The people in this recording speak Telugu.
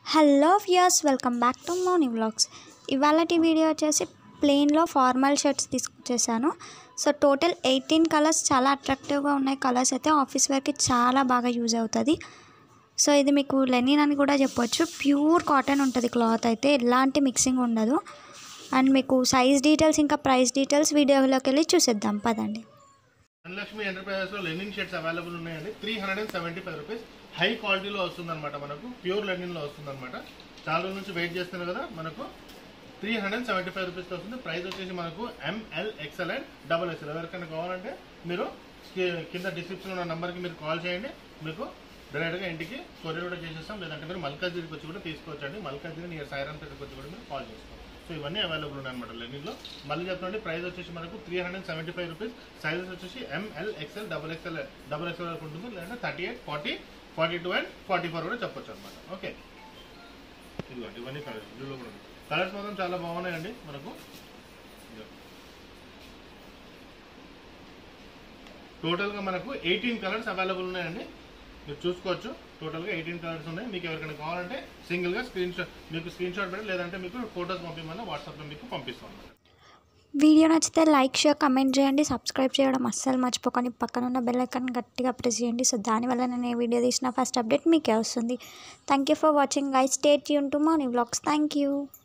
Hello viewers welcome back to Moni vlogs ఇవాళ వీడియో వచ్చేసి ప్లెయిన్లో ఫార్మల్ షర్ట్స్ తీసుకొచ్చేసాను సో టోటల్ ఎయిటీన్ కలర్స్ చాలా అట్రాక్టివ్గా ఉన్నాయి కలర్స్ అయితే ఆఫీస్ వేర్కి చాలా బాగా యూజ్ అవుతుంది సో ఇది మీకు లెనిన్ అని కూడా చెప్పొచ్చు ప్యూర్ కాటన్ ఉంటుంది క్లాత్ అయితే ఎలాంటి మిక్సింగ్ ఉండదు అండ్ మీకు సైజ్ డీటెయిల్స్ ఇంకా ప్రైస్ డీటెయిల్స్ వీడియోలోకి వెళ్ళి చూసేద్దాం పదండి ధనలక్ష్మి ఎంటర్ప్రైజెస్ లో లెనిన్ షర్ట్స్ అవైలబుల్ ఉన్నాయండి three hundred and seventy five rupees high క్వాలిటీలో వస్తుందన్నమాట మనకు ప్యూర్ లెనిన్ లో వస్తుందన్నమాట చాలా రోజుల నుంచి వెయిట్ చేస్తున్నారు కదా మనకు three hundred and seventy five rupees వస్తుంది ప్రైస్ వచ్చేసి మనకు M L XL and double XL ఎవరికైనా కావాలంటే మీరు కి- కింద డిస్క్రిప్షన్ ఉన్న నంబర్కి మీరు కాల్ చేయండి మీకు డైరెక్ట్గా ఇంటికి కొరియర్ కూడా చేసేస్తాం లేదంటే మీరు మల్కాజ్గిరికి వచ్చి కూడా తీసుకోవచ్చండి మల్కాజ్గిరి నియర్ సాయిరామ్ పేటకి వచ్చి కూడా మీరు కాల్ చేసుకోవచ్చు సో ఇవన్నీ అవైలబుల్ ఉన్నాయన్నమాట లెనిన్లో మళ్ళీ చెప్తుంటే ప్రైస్ వచ్చేసి మనకు three hundred seventy five rupees sizes వచ్చేసి M L XL double XL double XL వరకు ఉంటుంది లేదంటే thirty eight forty forty two and forty four కూడా చెప్పొచ్చు అనమాట ఓకే ఇదిగోండి ఇవన్నీ కలర్స్ ఇందులో కూడా కలర్స్ మాత్రం చాలా బాగున్నాయండి మనకు ఇదిగో. టోటల్గా మనకు ఎయిటీన్ కలర్స్ అవైలబుల్ ఉన్నాయండి మీరు చూసుకోవచ్చు టోటల్గా ఎయిటీన్ కలర్స్ ఉన్నాయి మీకు ఎవరికైనా కావాలంటే సింగిల్గా స్క్రీన్ షాట్ మీకు స్క్రీన్ షాట్ పెట్టి లేదంటే మీకు ఫోటోస్ పంపించమని వాట్సాప్లో మీకు పంపిస్తాం అన్నమాట వీడియో నచ్చితే లైక్ షేర్ కమెంట్ చేయండి సబ్స్క్రైబ్ చేయడం అస్సలు మర్చిపోకండి పక్కన ఉన్న బెల్ ఐకాన్ గట్టిగా ప్రెస్ చేయండి సో దానివల్ల నేను ఏ వీడియో తీసిన ఫస్ట్ అప్డేట్ మీకే వస్తుంది thank you for watching guys stay tuned to Moni vlogs thank you